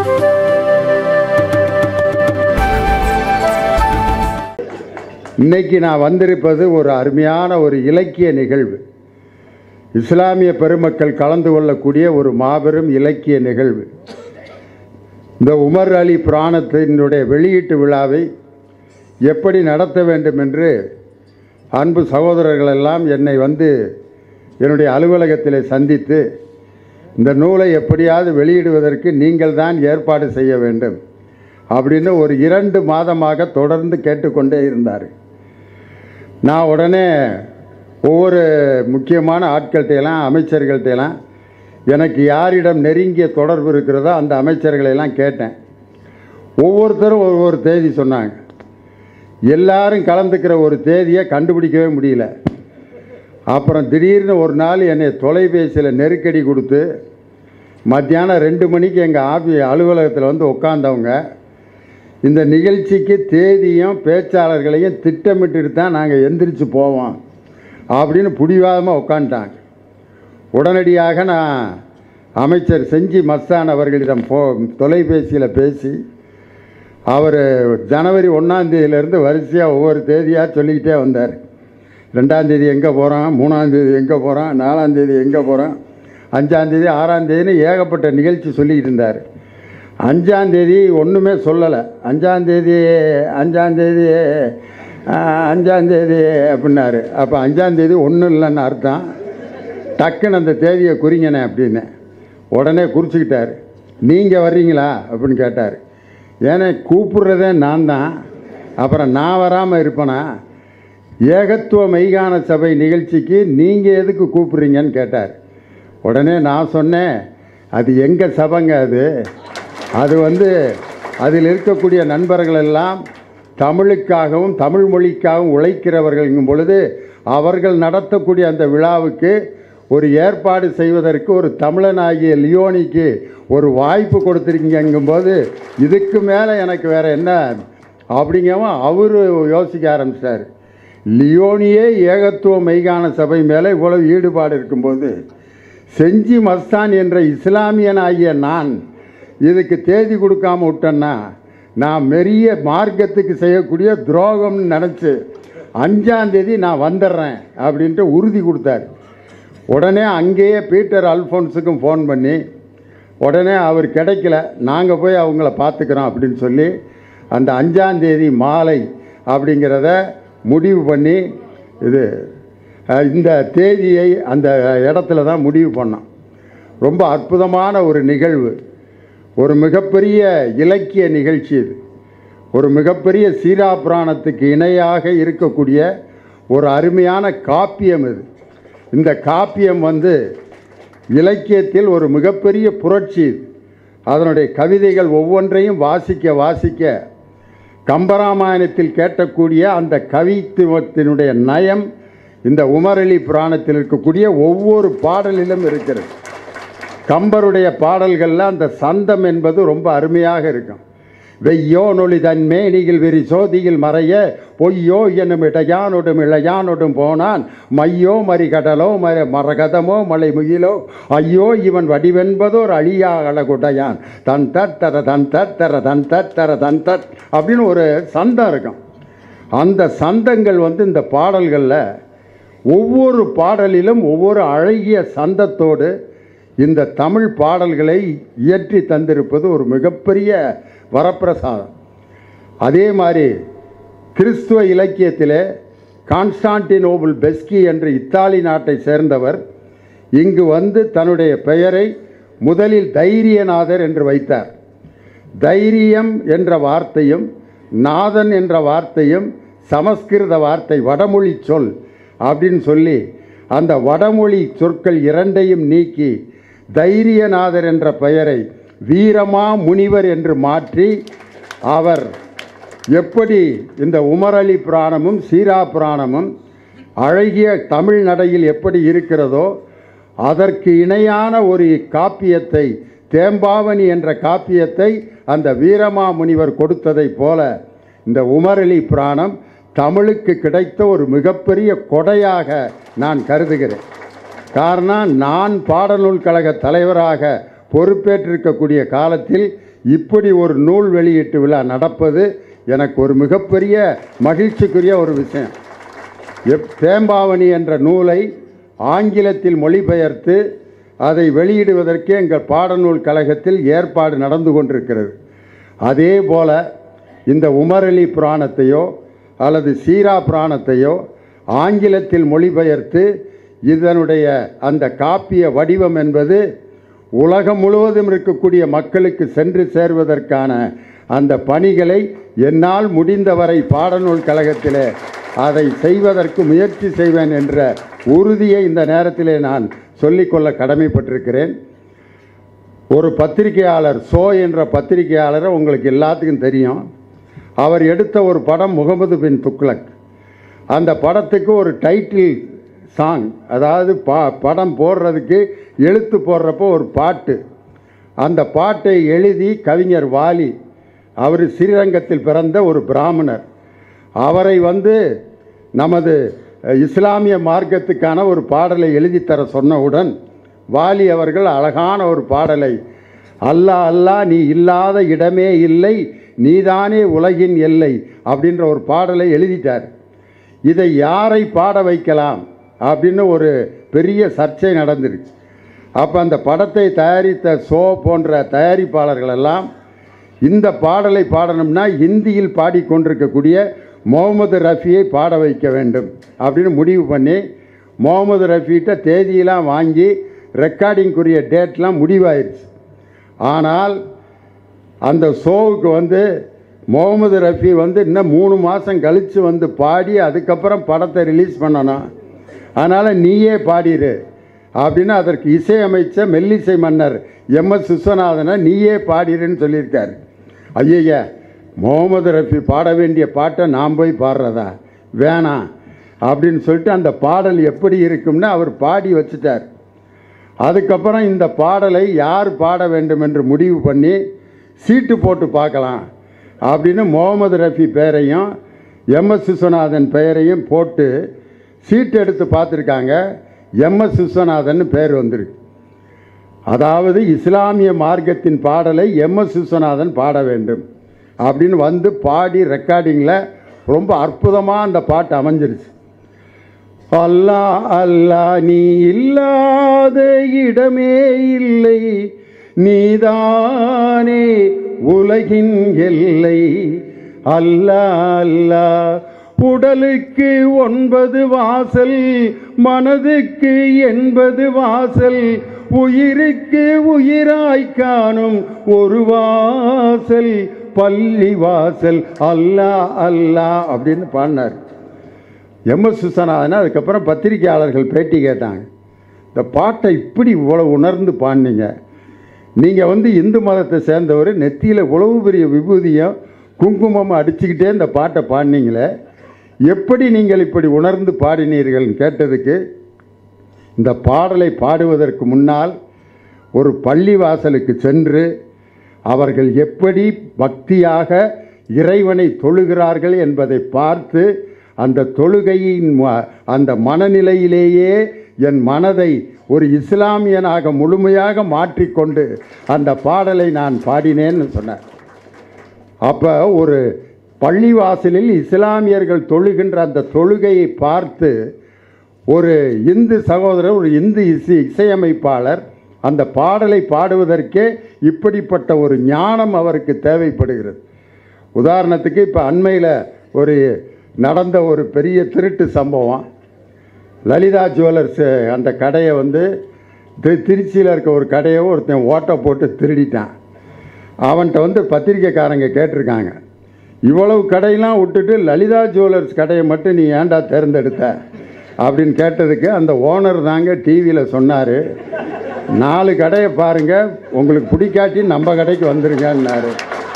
இன்னைக்கு நான் வந்திருப்பது ஒரு அருமையான ஒரு இலக்கிய நிகழ்வு இஸ்லாமிய பெருமக்கள் கலந்து கொள்ளக்கூடிய ஒரு மாபெரும் இலக்கிய நிகழ்வு இந்த உமர் அலி புராணத்தினுடைய வெளியீட்டு விழாவை எப்படி நடத்த வேண்டும் என்று அன்பு சகோதரர்கள் எல்லாம் என்னை வந்து என்னுடைய அலுவலகத்தில் சந்தித்து இந்த நூலை எப்படியாவது வெளியிடுவதற்கு நீங்கள் தான் ஏற்பாடு செய்ய வேண்டும் அப்படின்னு ஒரு இரண்டு மாதமாக தொடர்ந்து கேட்டுக்கொண்டே இருந்தார் நான் உடனே ஒவ்வொரு முக்கியமான ஆட்கள்கிட்டையெல்லாம் அமைச்சர்கள்ட்டையெல்லாம் எனக்கு யாரிடம் நெருங்கிய தொடர்பு இருக்கிறதோ அந்த அமைச்சர்களையெல்லாம் கேட்டேன் ஒவ்வொருத்தரும் ஒவ்வொரு தேதி சொன்னாங்க எல்லாரும் கலந்துக்கிற ஒரு தேதியை கண்டுபிடிக்கவே முடியல அப்புறம் திடீர்னு ஒரு நாள் என்னை தொலைபேசியில் நெருக்கடி கொடுத்து மத்தியானம் ரெண்டு மணிக்கு எங்கள் ஆஃபி அலுவலகத்தில் வந்து உட்காந்தவங்க இந்த நிகழ்ச்சிக்கு தேதியும் பேச்சாளர்களையும் திட்டமிட்டுட்டு தான் நாங்கள் எந்திரிச்சு போவோம் அப்படின்னு பிடிவாதமாக உட்காந்துட்டாங்க உடனடியாக நான் அமைச்சர் செஞ்சி மஸ்தான் அவர்களிடம் போ தொலைபேசியில் பேசி அவர் ஜனவரி ஒன்றாந்தேதியிலேருந்து வரிசையாக ஒவ்வொரு தேதியாக சொல்லிக்கிட்டே வந்தார் ரெண்டாந்தேதி எங்கே போகிறோம் மூணாந்தேதி எங்கே போகிறோம் நாலாந்தேதி எங்கே போகிறோம் அஞ்சாந்தேதி ஆறாந்தேதின்னு ஏகப்பட்ட நிகழ்ச்சி சொல்லிக்கிட்டு இருந்தார் அஞ்சாந்தேதி ஒன்றுமே சொல்லலை அஞ்சாந்தேதி அஞ்சாந்தேதி அஞ்சாந்தேதி அப்படின்னாரு அப்போ அஞ்சாந்தேதி ஒன்றும் இல்லைன்னு அர்த்தம் டக்குன்னு அந்த தேதியை குறிங்கண்ணே அப்படின்னு உடனே குறிச்சிக்கிட்டார் நீங்கள் வர்றீங்களா அப்படின்னு கேட்டார் ஏன்னா கூப்பிடுறதே நான் தான் அப்புறம் நான் வராமல் இருப்பேனா ஏகத்துவ மெய்கான சபை நிகழ்ச்சிக்கு நீங்கள் எதுக்கு கூப்பிடுறீங்கன்னு கேட்டார் உடனே நான் சொன்னேன் அது எங்கள் சபைங்க அது அது வந்து அதில் இருக்கக்கூடிய நண்பர்கள் எல்லாம் தமிழுக்காகவும் தமிழ் மொழிக்காகவும் உழைக்கிறவர்கள்ங்கும் பொழுது அவர்கள் நடத்தக்கூடிய அந்த விழாவுக்கு ஒரு ஏற்பாடு செய்வதற்கு ஒரு தமிழனாகிய லியோனிக்கு ஒரு வாய்ப்பு கொடுத்துருக்கீங்கும்போது இதுக்கு மேலே எனக்கு வேற என்ன அப்படிங்கவும் அவர் யோசிக்க ஆரம்பிச்சிட்டார் லியோனியே ஏகத்துவ மெய்கான சபை மேலே இவ்வளவு ஈடுபாடு இருக்கும்போது செஞ்சி மஸ்தான் என்ற இஸ்லாமியன் ஆகிய நான் இதுக்கு தேதி கொடுக்காம விட்டேன்னா நான் மெரிய மார்க்கத்துக்கு செய்யக்கூடிய துரோகம்னு நினச்சி அஞ்சாந்தேதி நான் வந்துடுறேன் அப்படின்ட்டு உறுதி கொடுத்தாரு உடனே அங்கேயே பீட்டர் அல்ஃபோன்ஸுக்கும் ஃபோன் பண்ணி உடனே அவர் கிடைக்கல நாங்கள் போய் அவங்கள பார்த்துக்கிறோம் அப்படின்னு சொல்லி அந்த அஞ்சாந்தேதி மாலை அப்படிங்கிறத முடிவு பண்ணி இது அஹ், இந்த தேதியை அந்த இடத்துல தான் முடிவு பண்ணோம் ரொம்ப அற்புதமான ஒரு நிகழ்வு ஒரு மிகப்பெரிய இலக்கிய நிகழ்ச்சி இது ஒரு மிகப்பெரிய சீரா புராணத்துக்கு இணையாக இருக்கக்கூடிய ஒரு அருமையான காப்பியம் இது இந்த காப்பியம் வந்து இலக்கியத்தில் ஒரு மிகப்பெரிய புரட்சி இது அதனுடைய கவிதைகள் ஒவ்வொன்றையும் வாசிக்க வாசிக்க கம்பராமாயணத்தில் கேட்டக்கூடிய அந்த கவித்துவத்தினுடைய நயம் இந்த உமரளி புராணத்தில் இருக்கக்கூடிய ஒவ்வொரு பாடலிலும் இருக்கிறது கம்பருடைய பாடல்களில் அந்த சந்தம் என்பது ரொம்ப அருமையாக இருக்கும் வெய்யோ நொழி தன் மேனியில் வெறி சோதியில் மறைய பொய்யோ என்னும் இடையானொடும் இளையானொடும் போனான் மையோ மறிகடலோ மர மரகதமோ மலை முகிலோ ஐயோ இவன் வடிவென்பதோர் அழியா அழகுடையான் தன் தத்தர தன் தத்தர தன் தத்தர தன் தத் அப்படின்னு ஒரு சந்தம் இருக்கும் அந்த சந்தங்கள் வந்து இந்த பாடல்களில் ஒவ்வொரு பாடலிலும் ஒவ்வொரு அழகிய சந்தத்தோடு இந்த தமிழ் பாடல்களை இயற்றி தந்திருப்பது ஒரு மிகப்பெரிய வரப்பிரசாதம் அதே மாதிரி கிறிஸ்துவ இலக்கியத்திலே கான்ஸ்டான்டினோபிள் பெஸ்கி என்ற இத்தாலி நாட்டை சேர்ந்தவர் இங்கு வந்து தன்னுடைய பெயரை முதலில் தைரியநாதர் என்று வைத்தார் தைரியம் என்ற வார்த்தையும் நாதன் என்ற வார்த்தையும் சமஸ்கிருத வார்த்தை வடமொழி சொல் அப்படின்னு சொல்லி அந்த வடமொழி சொற்கள் இரண்டையும் நீக்கி தைரியநாதர் என்ற பெயரை வீரமா முனிவர் என்று மாற்றி அவர் எப்படி இந்த உமரளி புராணமும் சீரா புராணமும் அழகிய தமிழ் நடையில் எப்படி இருக்கிறதோ அதற்கு இணையான ஒரு காப்பியத்தை தேம்பாவணி என்ற காப்பியத்தை அந்த வீரமா முனிவர் கொடுத்ததைப் போல இந்த உமரளி புராணம் தமிழுக்கு கிடைத்த ஒரு மிகப்பெரிய கொடையாக நான் கருதுகிறேன் காரணம் நான் பாடநூல் கழக தலைவராக பொறுப்பேற்றிருக்கக்கூடிய காலத்தில் இப்படி ஒரு நூல் வெளியீட்டு விழா நடப்பது எனக்கு ஒரு மிகப்பெரிய மகிழ்ச்சிக்குரிய ஒரு விஷயம் எப் தேம்பாவணி என்ற நூலை ஆங்கிலத்தில் மொழிபெயர்த்து அதை வெளியிடுவதற்கு எங்கள் பாடநூல் கழகத்தில் ஏற்பாடு நடந்து கொண்டிருக்கிறது அதே போல இந்த உமரலி புராணத்தையோ அல்லது சீரா புராணத்தையோ ஆங்கிலத்தில் மொழிபெயர்த்து இதனுடைய அந்த காப்பிய வடிவம் என்பது உலகம் முழுவதும் இருக்கக்கூடிய மக்களுக்கு சென்று சேர்வதற்கான அந்த பணிகளை என்னால் முடிந்தவரை பாடநூல் கழகத்திலே அதை செய்வதற்கு முயற்சி செய்வேன் என்ற உறுதியை இந்த நேரத்திலே நான் சொல்லிக்கொள்ள கடமைப்பட்டிருக்கிறேன் ஒரு பத்திரிகையாளர் சோ என்ற பத்திரிகையாளரை உங்களுக்கு எல்லாத்துக்கும் தெரியும் அவர் எடுத்த ஒரு படம் முகமது பின் துக்ளக் அந்த படத்துக்கு ஒரு டைட்டில் சாங் அதாவது பா படம் போடுறதுக்கு எழுத்து போடுறப்போ ஒரு பாட்டு அந்த பாட்டை எழுதி கவிஞர் வாலி அவர் ஸ்ரீரங்கத்தில் பிறந்த ஒரு பிராமணர் அவரை வந்து நமது அஹ், இஸ்லாமிய மார்க்கத்துக்கான ஒரு பாடலை எழுதித்தர சொன்னவுடன் வாலி அவர்கள் அழகான ஒரு பாடலை அல்லாஹ் அல்லாஹ் நீ இல்லாத இடமே இல்லை நீதானே உலகின் எல்லை அப்படின்ற ஒரு பாடலை எழுதிட்டார் இதை யாரை பாட வைக்கலாம் அப்படின்னு ஒரு பெரிய சர்ச்சை நடந்திருக்கு அப்போ அந்த படத்தை தயாரித்த ஷோ போன்ற தயாரிப்பாளர்கள் எல்லாம் இந்த பாடலை பாடணும்னா ஹிந்தியில் பாடிக்கொண்டிருக்கக்கூடிய முகமது ரஃபியை பாட வைக்க வேண்டும் அப்படின்னு முடிவு பண்ணி முகமது ரஃபிகிட்ட தேதியெல்லாம் வாங்கி ரெக்கார்டிங்குரிய டேட்லாம் முடிவாயிருச்சு ஆனால் அந்த ஷோவுக்கு வந்து முகமது ரஃபி வந்து இன்னும் மூணு மாதம் கழித்து வந்து பாடி அதுக்கப்புறம் படத்தை ரிலீஸ் பண்ணணும் அதனால் நீயே பாடிரு அப்படின்னு அதற்கு இசையமைச்ச மெல்லிசை மன்னர் எம் எஸ் விஸ்வநாதனை நீயே பாடிருன்னு சொல்லியிருக்காரு ஐயய்யா முகமது ரஃபி பாட வேண்டிய பாட்டை நான் போய் பாடுறதா வேணாம் அப்படின்னு சொல்லிட்டு அந்த பாடல் எப்படி இருக்கும்னு அவர் பாடி வச்சுட்டார் அதுக்கப்புறம் இந்த பாடலை யார் பாட வேண்டும் என்று முடிவு பண்ணி சீட்டு போட்டு பார்க்கலாம் அப்படின்னு முகமது ரஃபி பெயரையும் எம்எஸ் விஸ்வநாதன் பெயரையும் போட்டு சீட்டு எடுத்து பார்த்துருக்காங்க எம்எஸ் விஸ்வநாதன் பேர் வந்திருக்கு அதாவது இஸ்லாமிய மார்க்கத்தின் பாடலை எம்எஸ் விஸ்வநாதன் பாட வேண்டும் அப்படின்னு வந்து பாடி ரெக்கார்டிங்கில் ரொம்ப அற்புதமாக அந்த பாட்டு அமைஞ்சிருச்சு அல்லா அல்லா நீ இல்லாத இடமே இல்லை நீதானே உலகின் எல்லை அல்லா அல்லா உடலுக்கு ஒன்பது வாசல் மனதுக்கு எண்பது வாசல் உயிருக்கு உயிராய் காணும் ஒரு வாசல் பள்ளி வாசல் அல்லா அல்லா அப்படின்னு பாடினார் எம்எஸ் விஸ்வநாதன் அதுக்கப்புறம் பத்திரிகையாளர்கள் பேட்டி கேட்டாங்க இந்த பாட்டை இப்படி இவ்வளோ உணர்ந்து பாடினீங்க நீங்கள் வந்து இந்து மதத்தை சேர்ந்தவர் நெத்தியில் இவ்வளவு பெரிய விபூதியும் குங்குமம் அடிச்சுக்கிட்டே இந்த பாட்டை பாடினீங்களே எப்படி நீங்கள் இப்படி உணர்ந்து பாடினீர்கள் கேட்டதுக்கு இந்த பாடலை பாடுவதற்கு முன்னால் ஒரு பள்ளி வாசலுக்கு சென்று அவர்கள் எப்படி பக்தியாக இறைவனை தொழுகிறார்கள் என்பதை பார்த்து அந்த தொழுகையின் ம- அந்த மனநிலையிலேயே என் மனதை ஒரு இஸ்லாமியனாக முழுமையாக மாற்றிக்கொண்டு அந்த பாடலை நான் பாடினேன்னு சொன்னேன் அப்போ ஒரு பள்ளிவாசலில் இஸ்லாமியர்கள் தொழுகின்ற அந்த தொழுகையை பார்த்து ஒரு இந்து சகோதரர் ஒரு இந்து இசை இசையமைப்பாளர் அந்த பாடலை பாடுவதற்கே இப்படிப்பட்ட ஒரு ஞானம் அவருக்கு தேவைப்படுகிறது உதாரணத்துக்கு இப்போ அண்மையில் ஒரு நடந்த ஒரு பெரிய திருட்டு சம்பவம் லலிதா ஜுவல்லர்ஸ் அந்த கடையை வந்து தி- திருச்சியில் இருக்க ஒரு கடையை ஒருத்தன் ஓட்டை போட்டு திருடிட்டான் அவன்கிட்ட வந்து பத்திரிக்கைக்காரங்க கேட்டிருக்காங்க இவ்வளவு கடையெல்லாம் விட்டுட்டு லலிதா ஜுவல்லர்ஸ் கடையை மட்டும் நீ ஏன்டா தேர்ந்தெடுத்த அப்படின்னு கேட்டதுக்கு அந்த ஓனர் தாங்க டிவியில் சொன்னார் நாலு கடையை பாருங்க உங்களுக்கு பிடிக்காட்டி நம்ம கடைக்கு வந்துருங்கன்னாரு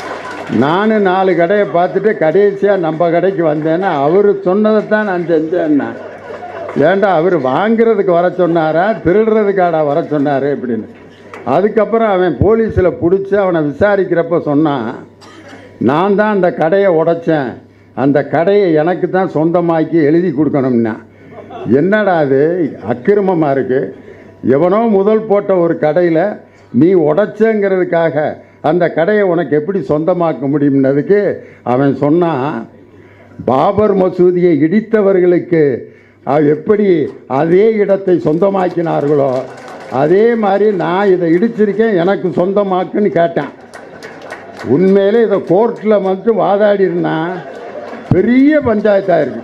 நானும் நாலு கடையை பார்த்துட்டு கடைசியாக நம்ம கடைக்கு வந்தேன்னா அவர் சொன்னதை தான் நான் செஞ்சேன்னா ஏன்டா அவர் வாங்குறதுக்கு வர சொன்னாரா திருடுறதுக்காடா வர சொன்னார் அப்படின்னு அதுக்கப்புறம் அவன் போலீஸில் பிடிச்சி அவனை விசாரிக்கிறப்ப சொன்னான் நான் தான் அந்த கடையை உடைச்சேன் அந்த கடையை எனக்கு தான் சொந்தமாக்கி எழுதி கொடுக்கணும்னா என்னடா அது அக்கிரமமாக இருக்குது எவனோ முதல் போட்ட ஒரு கடையில் நீ உடைச்சங்கிறதுக்காக அந்த கடையை உனக்கு எப்படி சொந்தமாக்க முடியும்னதுக்கு அவன் சொன்னான் பாபர் மசூதியை இடித்தவர்களுக்கு அஹ், எப்படி அதே இடத்தை சொந்தமாக்கினார்களோ அதே மாதிரி நான் இதை இடிச்சிருக்கேன் எனக்கு சொந்தமாக்குன்னு கேட்டேன் உண்மையிலே இதை கோர்ட்டில் வந்து வாதாடி இருந்தா பெரிய பஞ்சாயத்தாக இருக்கு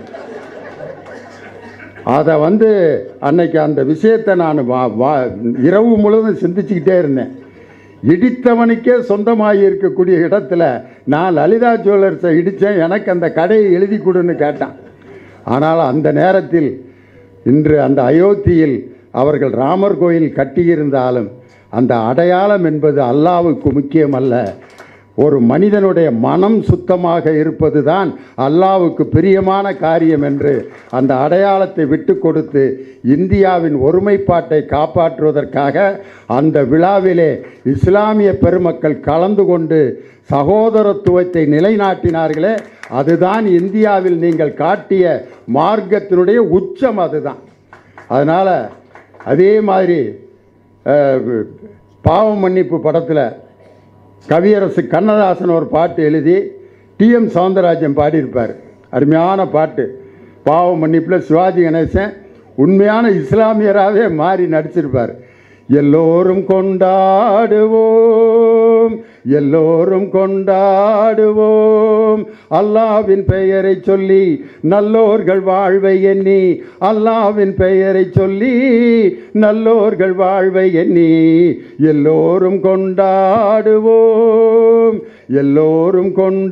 அதை வந்து அன்னைக்கு அந்த விஷயத்தை நான் வா- வா- இரவு முழுவதும் சிந்திச்சுக்கிட்டே இருந்தேன் இடித்தவனுக்கே சொந்தமாகி இருக்கக்கூடிய இடத்துல நான் லலிதா ஜுவல்லர்ஸை இடித்தேன் எனக்கு அந்த கடையை எழுதி கொடுன்னு கேட்டான் ஆனால் அந்த நேரத்தில் இன்று அந்த அயோத்தியில் அவர்கள் ராமர் கோயில் கட்டியிருந்தாலும் அந்த அடையாளம் என்பது அல்லாவுக்கு முக்கியமல்ல ஒரு மனிதனுடைய மனம் சுத்தமாக இருப்பது தான் அல்லாவுக்கு பிரியமான காரியம் என்று அந்த அடையாளத்தை விட்டு கொடுத்து இந்தியாவின் ஒருமைப்பாட்டை காப்பாற்றுவதற்காக அந்த விழாவிலே இஸ்லாமிய பெருமக்கள் கலந்து கொண்டு சகோதரத்துவத்தை நிலைநாட்டினார்களே அதுதான் இந்தியாவில் நீங்கள் காட்டிய மார்க்கத்தினுடைய உச்சம் அதுதான் அதனால் அதே மாதிரி அஹ், பாவ மன்னிப்பு படத்தில் கவியரசு கண்ணதாசன் ஒரு பாட்டு எழுதி டிஎம் சவுந்தரராஜன் பாடியிருப்பார் அருமையான பாட்டு பாவ மன்னிப்பில் சிவாஜி கணேசன் உண்மையான இஸ்லாமியராகவே மாறி நடிச்சிருப்பார் எல்லோரும் கொண்டாடுவோம் எல்லோரும் கொண்டாடுவோம் அல்லாவின் பெயரை சொல்லி நல்லோர்கள் வாழ்வை எண்ணி அல்லாவின் பெயரை சொல்லி நல்லோர்கள் வாழ்வை எண்ணி எல்லோரும் கொண்டாடுவோம் எல்லோரும்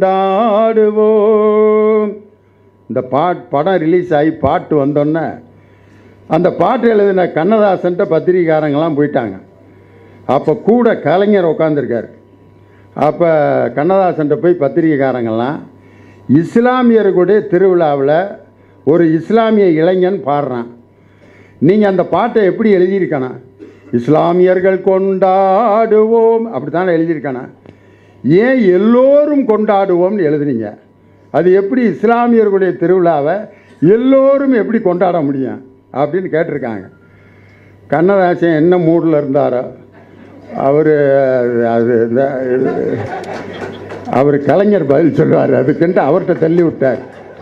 கொண்டாடுவோம் இந்த பாட் படம் ரிலீஸ் ஆகி பாட்டு வந்தோன்னே அந்த பாட்டு எழுதின கண்ணதாசன்ட்ட பத்திரிகாரங்கெல்லாம் போயிட்டாங்க அப்போ கூட கலைஞர் உட்காந்துருக்கார் அப்போ கண்ணதாசன்ட்ட போய் பத்திரிகைக்காரங்கெல்லாம் இஸ்லாமியர்களுடைய திருவிழாவில் ஒரு இஸ்லாமிய இளைஞன் பாடுறான் நீங்கள் அந்த பாட்டை எப்படி எழுதியிருக்கணும் இஸ்லாமியர்கள் கொண்டாடுவோம் அப்படி தானே எழுதியிருக்கணும் ஏன் எல்லோரும் கொண்டாடுவோம்னு எழுதுனீங்க அது எப்படி இஸ்லாமியர்களுடைய திருவிழாவை எல்லோரும் எப்படி கொண்டாட முடியும் அப்படின்னு கேட்டிருக்காங்க கண்ணதாசன் என்ன மூடில் இருந்தாரோ அவர் அது இந்த அவர் கலைஞர் பதில் சொல்லுவார் அதுக்குன்ட்டு அவர்கிட்ட தள்ளி விட்டார்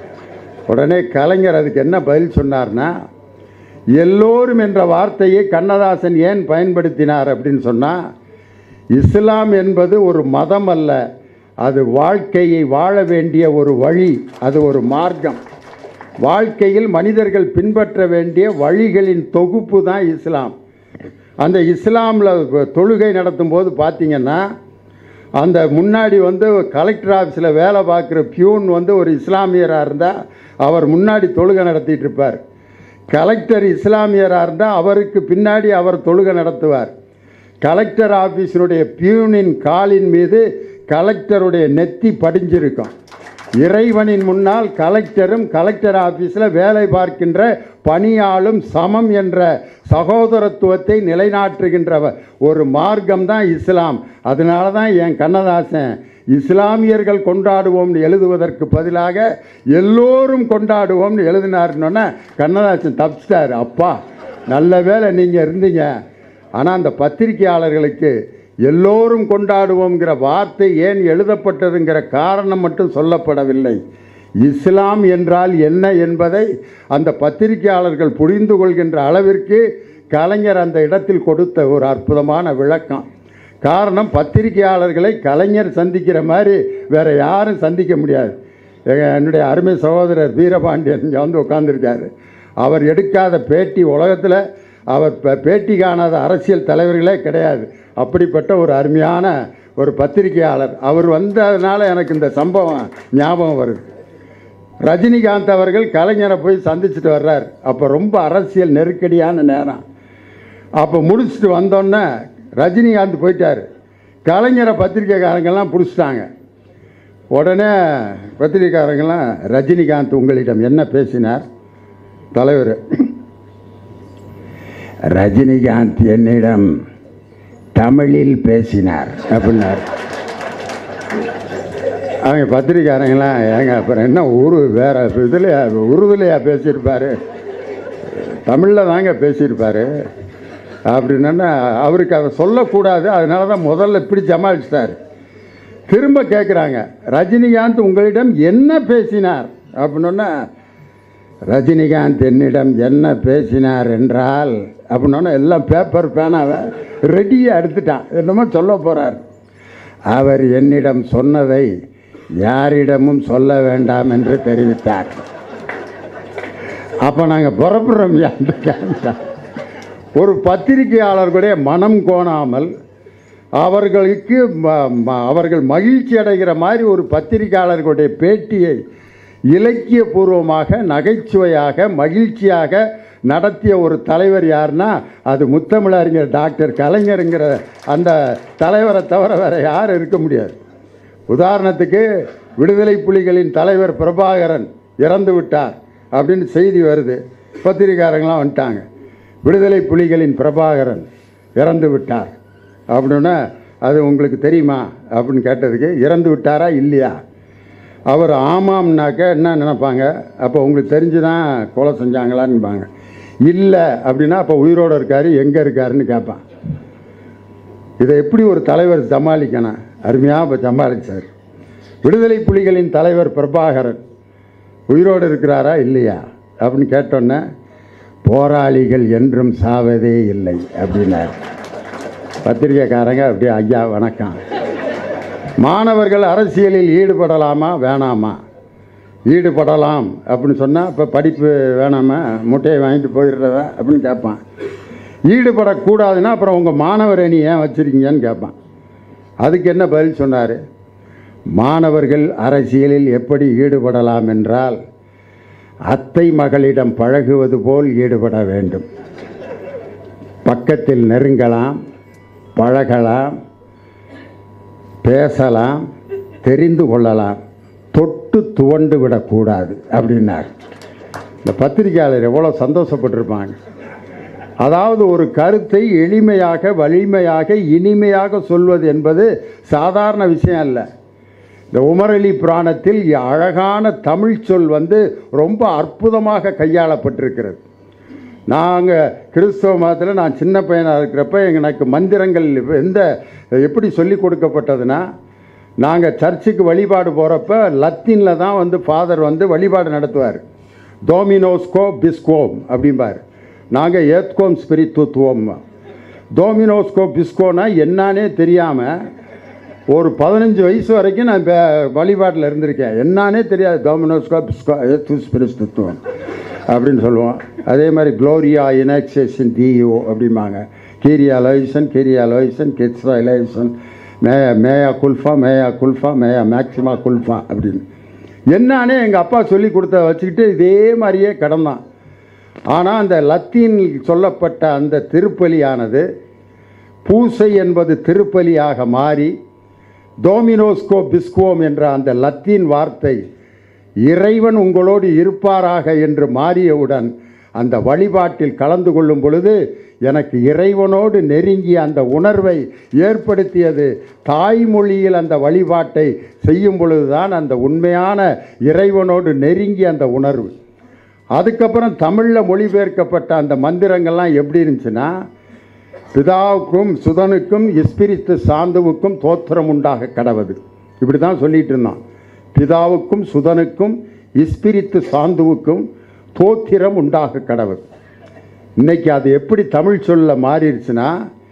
உடனே கலைஞர் அதுக்கு என்ன பதில் சொன்னார்னா எல்லோரும் என்ற வார்த்தையை கண்ணதாசன் ஏன் பயன்படுத்தினார் அப்படின்னு சொன்னால் இஸ்லாம் என்பது ஒரு மதம் அல்ல அது வாழ்க்கையை வாழ வேண்டிய ஒரு வழி அது ஒரு மார்க்கம் வாழ்க்கையில் மனிதர்கள் பின்பற்ற வேண்டிய வழிகளின் தொகுப்பு தான் இஸ்லாம் அந்த இஸ்லாமில் தொழுகை நடத்தும் போது பார்த்தீங்கன்னா அந்த முன்னாடி வந்து கலெக்டர் ஆஃபீஸில் வேலை பார்க்குற பியூன் வந்து ஒரு இஸ்லாமியராக இருந்தால் அவர் முன்னாடி தொழுகை நடத்திட்டு இருப்பார் கலெக்டர் இஸ்லாமியராக இருந்தால் அவருக்கு பின்னாடி அவர் தொழுகை நடத்துவார் கலெக்டர் ஆஃபீஸினுடைய பியூனின் காலின் மீது கலெக்டருடைய நெத்தி படிஞ்சிருக்கும் இறைவனின் முன்னால் கலெக்டரும் கலெக்டர் ஆஃபீஸில் வேலை பார்க்கின்ற பணியாளும் சமம் என்ற சகோதரத்துவத்தை நிலைநாட்டுகின்ற வ- ஒரு மார்க்கம் தான் இஸ்லாம் அதனால தான் என் கண்ணதாசன் இஸ்லாமியர்கள் கொண்டாடுவோம்னு எழுதுவதற்கு பதிலாக எல்லோரும் கொண்டாடுவோம்னு எழுதினாருன்னொன்னே கண்ணதாசன் தப்பிச்சிட்டார் அப்பா நல்ல வேளை நீங்கள் இருந்தீங்க ஆனால் அந்த பத்திரிகையாளர்களுக்கு எல்லோரும் கொண்டாடுவோங்கிற வார்த்தை ஏன் எழுதப்பட்டதுங்கிற காரணம் மட்டும் சொல்லப்படவில்லை இஸ்லாம் என்றால் என்ன என்பதை அந்த பத்திரிகையாளர்கள் புரிந்து கொள்கின்ற அளவிற்கு கலைஞர் அந்த இடத்தில் கொடுத்த ஒரு அற்புதமான விளக்கம் காரணம் பத்திரிகையாளர்களை கலைஞர் சந்திக்கிற மாதிரி வேற யாரும் சந்திக்க முடியாது எங்க- என்னுடைய அருமை சகோதரர் வீரபாண்டியன் இங்கே வந்து உட்காந்துருக்காரு அவர் எடுக்காத பேட்டி உலகத்தில் அவர் ப- பேட்டி காணாத அரசியல் தலைவர்களே கிடையாது அப்படிப்பட்ட ஒரு அருமையான ஒரு பத்திரிகையாளர் அவர் வந்ததுனால எனக்கு இந்த சம்பவம் ஞாபகம் வருது ரஜினிகாந்த் அவர்கள் கலைஞரை போய் சந்திச்சுட்டு வர்றார் அப்போ ரொம்ப அரசியல் நெருக்கடியான நேரம் அப்போ முடிச்சுட்டு வந்தோன்னே ரஜினிகாந்த் போயிட்டார் கலைஞரை பத்திரிக்கைக்காரங்கெல்லாம் பிடிச்சிட்டாங்க உடனே பத்திரிக்கைக்காரங்கெல்லாம் ரஜினிகாந்த் உங்களிடம் என்ன பேசினார் தலைவர் ரஜினிகாந்த் என்னிடம் தமிழில் பேசினார் அப்படின்னார் அவங்க பத்திரிக்காரங்களாம் ஏங்க அப்புறம் என்ன உரு வேற இதுலையா உருதுலையா பேசியிருப்பாரு தமிழில் தாங்க பேசியிருப்பாரு அப்படின்னா அவருக்கு அதை சொல்லக்கூடாது அதனால தான் முதல்ல இப்படி சமாளிச்சிட்டார் திரும்ப கேட்குறாங்க ரஜினிகாந்த் உங்களிடம் என்ன பேசினார் அப்படின்னா ரஜினிகாந்த் என்னிடம் என்ன பேசினார் என்றால் அப்படின்னா எல்லாம் பேப்பர் பேனாவை ரெடியாக எடுத்துட்டான் என்னமோ சொல்ல போகிறார் அவர் என்னிடம் சொன்னதை யாரிடமும் சொல்ல வேண்டாம் என்று தெரிவித்தார் அப்போ நாங்கள் புறப்படுறோம் ஒரு பத்திரிகையாளர்களுடைய மனம் கோணாமல் அவர்களுக்கு ம- ம- அவர்கள் மகிழ்ச்சி அடைகிற மாதிரி ஒரு பத்திரிகையாளர்களுடைய பேட்டியை இலக்கியபூர்வமாக நகைச்சுவையாக மகிழ்ச்சியாக நடத்திய ஒரு தலைவர் யாருன்னா அது முத்தமிழறிஞர் டாக்டர் கலைஞருங்கிற அந்த தலைவரை தவிர வேற யாரும் இருக்க முடியாது உதாரணத்துக்கு விடுதலை புலிகளின் தலைவர் பிரபாகரன் இறந்து விட்டார் அப்படின்னு செய்தி வருது பத்திரிக்காரங்களாம் வந்துட்டாங்க விடுதலை புலிகளின் பிரபாகரன் இறந்து விட்டார் அப்படின்னா அது உங்களுக்கு தெரியுமா அப்படின்னு கேட்டதுக்கு இறந்து விட்டாரா இல்லையா அவர் ஆமாம்னாக்க என்ன நினைப்பாங்க அப்போ உங்களுக்கு தெரிஞ்சு தான் கொலை செஞ்சாங்களான்பாங்க இல்லை அப்படின்னா அப்போ உயிரோடு இருக்காரு எங்கே இருக்காருன்னு கேட்பான் இதை எப்படி ஒரு தலைவர் சமாளிக்கணும் அருமையாக இப்போ சமாளிச்சார் விடுதலை புலிகளின் தலைவர் பிரபாகரன் உயிரோடு இருக்கிறாரா இல்லையா அப்படின்னு கேட்டோன்னே போராளிகள் என்றும் சாவதே இல்லை அப்படின்னார் பத்திரிக்கைக்காரங்க அப்படியே ஐயா வணக்கம் மாணவர்கள் அரசியலில் ஈடுபடலாமா வேணாமா ஈடுபடலாம் அப்படின்னு சொன்னால் இப்போ படிப்பு வேணாமா முட்டையை வாங்கிட்டு போயிடுறதா அப்படின்னு கேட்பான் ஈடுபடக்கூடாதுன்னா அப்புறம் உங்கள் மாணவர் அணி ஏன் வச்சுருக்கீங்கன்னு கேட்பான் அதுக்கு என்ன பதில் சொன்னார் மாணவர்கள் அரசியலில் எப்படி ஈடுபடலாம் என்றால் அத்தை மகளிடம் பழகுவது போல் ஈடுபட வேண்டும் பக்கத்தில் நெருங்கலாம் பழகலாம் பேசலாம் தெரிந்து கொள்ளலாம் தொட்டு துவண்டு விடக்கூடாது அப்படின்னார் இந்த பத்திரிகையாளர் எவ்வளோ சந்தோஷப்பட்டிருப்பாங்க அதாவது ஒரு கருத்தை எளிமையாக வலிமையாக இனிமையாக சொல்வது என்பது சாதாரண விஷயம் அல்ல இந்த உமரளி புராணத்தில் அழகான தமிழ் சொல் வந்து ரொம்ப அற்புதமாக கையாளப்பட்டிருக்கிறது நாங்கள் கிறிஸ்தவ மதத்தில் நான் சின்ன பையனாக இருக்கிறப்ப எனக்கு மந்திரங்கள் எந்த எப்படி சொல்லி கொடுக்கப்பட்டதுன்னா நாங்கள் சர்ச்சுக்கு வழிபாடு போகிறப்ப லத்தீனில் தான் வந்து ஃபாதர் வந்து வழிபாடு நடத்துவார் டோமினோஸ்கோ பிஸ்கோம் அப்படிம்பார் நாங்கள் ஏத்கோம் ஸ்பிரித்துவம் டோமினோஸ்கோ பிஸ்கோனா என்னானே தெரியாமல் ஒரு பதினஞ்சு வயசு வரைக்கும் நான் இப்போ வழிபாட்டில் இருந்திருக்கேன் என்னானே தெரியாது டோமினோஸ்கோ பிஸ்கோ ஏத்து ஸ்பிரித்துவம் அப்படின்னு சொல்லுவோம் அதே மாதிரி க்ளோரியா இனக்சேஷன் டிஓ அப்படிம்பாங்க கீரியா லோயிசன் கீரியா லோயிசன் கெட்ஸ்ரா லோயிசன் மேயா மேயா குல்ஃபா மேயா குல்ஃபா மேயா மேக்சிமா குல்ஃபா அப்படின்னு என்னானே எங்கள் அப்பா சொல்லி கொடுத்த வச்சுக்கிட்டு இதே மாதிரியே கடந்தான் ஆனால் அந்த லத்தீன் சொல்லப்பட்ட அந்த திருப்பலியானது பூசை என்பது திருப்பலியாக மாறி டோமினோஸ்கோ பிஸ்கோம் என்ற அந்த லத்தீன் வார்த்தை இறைவன் உங்களோடு இருப்பாராக என்று மாறியவுடன் அந்த வழிபாட்டில் கலந்து கொள்ளும் பொழுது எனக்கு இறைவனோடு நெருங்கிய அந்த உணர்வை ஏற்படுத்தியது தாய்மொழியில் அந்த வழிபாட்டை செய்யும் பொழுதுதான் அந்த உண்மையான இறைவனோடு நெருங்கிய அந்த உணர்வு அதுக்கப்புறம் தமிழில் மொழிபெயர்க்கப்பட்ட அந்த மந்திரங்கள்லாம் எப்படி இருந்துச்சுன்னா பிதாவுக்கும் சுதனுக்கும் இஸ்பிரித்து சாந்துவுக்கும் தோத்திரம் உண்டாக கடவுது இப்படி தான் சொல்லிட்டு இருந்தான் பிதாவுக்கும் சுதனுக்கும் இஸ்பிரித்து சாந்துவுக்கும் தோத்திரம் உண்டாக கடவுள் இன்னைக்கு அது எப்படி தமிழ் சொல்ல மாறிடுச்சுன்னா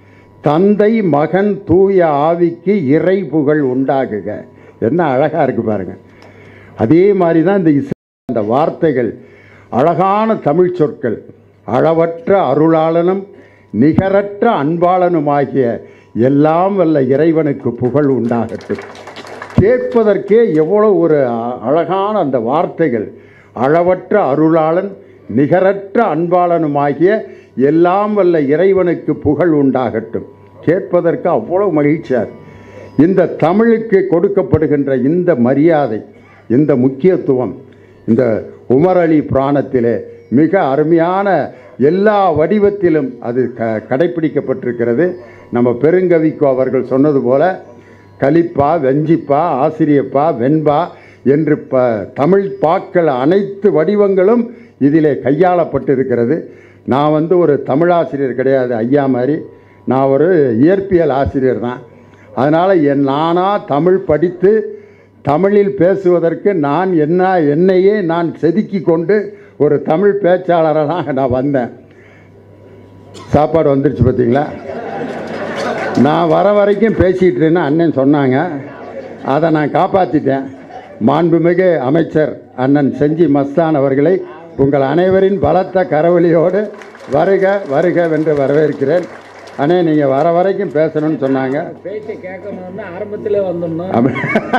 தந்தை மகன் தூய ஆவிக்கு இறை புகழ் உண்டாகுக என்ன அழகா இருக்கு பாருங்க அதே மாதிரி தான் இந்த இஸ் அந்த வார்த்தைகள் அழகான தமிழ் சொற்கள் அளவற்ற அருளாளனும் நிகரற்ற அன்பாளனுமாகிய எல்லாம் வல்ல இறைவனுக்கு புகழ் உண்டாகட்டும் கேட்பதற்கே எவ்வளோ ஒரு அ- அழகான அந்த வார்த்தைகள் அளவற்ற அருளாளன் நிகரற்ற அன்பாளனுமாகிய எல்லாம் வல்ல இறைவனுக்கு புகழ் உண்டாகட்டும் கேட்பதற்கு அவ்வளோ மகிழ்ச்சியார் இந்த தமிழுக்கு கொடுக்கப்படுகின்ற இந்த மரியாதை இந்த முக்கியத்துவம் இந்த உமரளி புராணத்திலே மிக அருமையான எல்லா வடிவத்திலும் அது க கடைப்பிடிக்கப்பட்டிருக்கிறது நம்ம பெருங்கவிக்கோ அவர்கள் சொன்னது போல கலிப்பா வெஞ்சிப்பா ஆசிரியப்பா வெண்பா என்று ப தமிழ் பாக்கள் அனைத்து வடிவங்களும் இதிலே கையாளப்பட்டிருக்கிறது நான் வந்து ஒரு தமிழாசிரியர் கிடையாது ஐயா மாதிரி நான் ஒரு இயற்பியல் ஆசிரியர் தான் அதனால் என் நானாக தமிழ் படித்து தமிழில் பேசுவதற்கு நான் என்ன என்னையே நான் செதுக்கி கொண்டு ஒரு தமிழ் பேச்சாளராக நான் வந்தேன் சாப்பாடு வந்துருச்சு பார்த்தீங்களா நான் வர வரைக்கும் பேசிகிட்டு இருந்தேன் அண்ணன் சொன்னாங்க அதை நான் காப்பாற்றிட்டேன் மாண்புமிகு அமைச்சர் அண்ணன் செஞ்சி மஸ்தான் அவர்களை உங்கள் அனைவரின் பலத்த கரவொலியோடு வருக வருக வென்று வரவேற்கிறேன் அண்ணே நீங்கள் வர வரைக்கும் பேசணும்னு சொன்னாங்க பேச்சை கேட்கணும்னா ஆரம்பத்திலே வந்துடணும் அப்ப-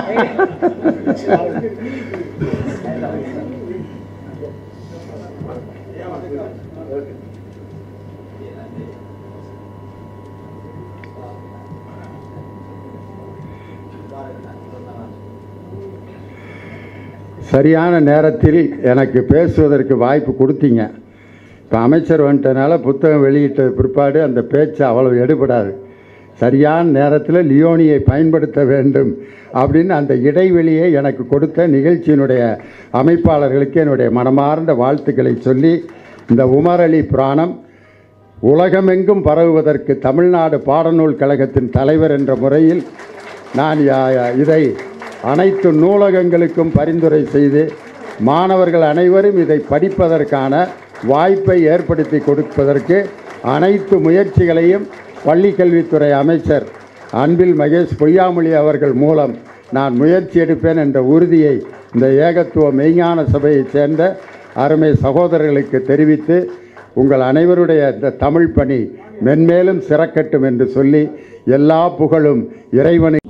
சரியான நேரத்தில் எனக்கு பேசுவதற்கு வாய்ப்பு கொடுத்தீங்க இப்போ அமைச்சர் வந்துட்டனால புத்தகம் வெளியிட்ட பிற்பாடு அந்த பேச்சு அவ்வளவு எடுபடாது சரியான நேரத்தில் லியோனியை பயன்படுத்த வேண்டும் அப்படின்னு அந்த இடைவெளியை எனக்கு கொடுத்த நிகழ்ச்சியினுடைய அமைப்பாளர்களுக்கு என்னுடைய மனமார்ந்த வாழ்த்துக்களை சொல்லி இந்த உமரளி புராணம் உலகமெங்கும் பரவுவதற்கு தமிழ்நாடு பாடநூல் கழகத்தின் தலைவர் என்ற முறையில் நான் யா- யா- இதை அனைத்து நூலகங்களுக்கும் பரிந்துரை செய்து மாணவர்கள் அனைவரும் இதை படிப்பதற்கான வாய்ப்பை ஏற்படுத்தி கொடுப்பதற்கு அனைத்து முயற்சிகளையும் பள்ளிக்கல்வித்துறை அமைச்சர் அன்பில் மகேஷ் பொய்யாமொழி அவர்கள் மூலம் நான் முயற்சி எடுப்பேன் என்ற உறுதியை இந்த ஏகத்துவ மெய்ஞான சபையைச் சேர்ந்த அருமை சகோதரர்களுக்கு தெரிவித்து உங்கள் அனைவருடைய இந்த தமிழ் பணி மென்மேலும் சிறக்கட்டும் என்று சொல்லி எல்லா புகழும் இறைவனுக்கு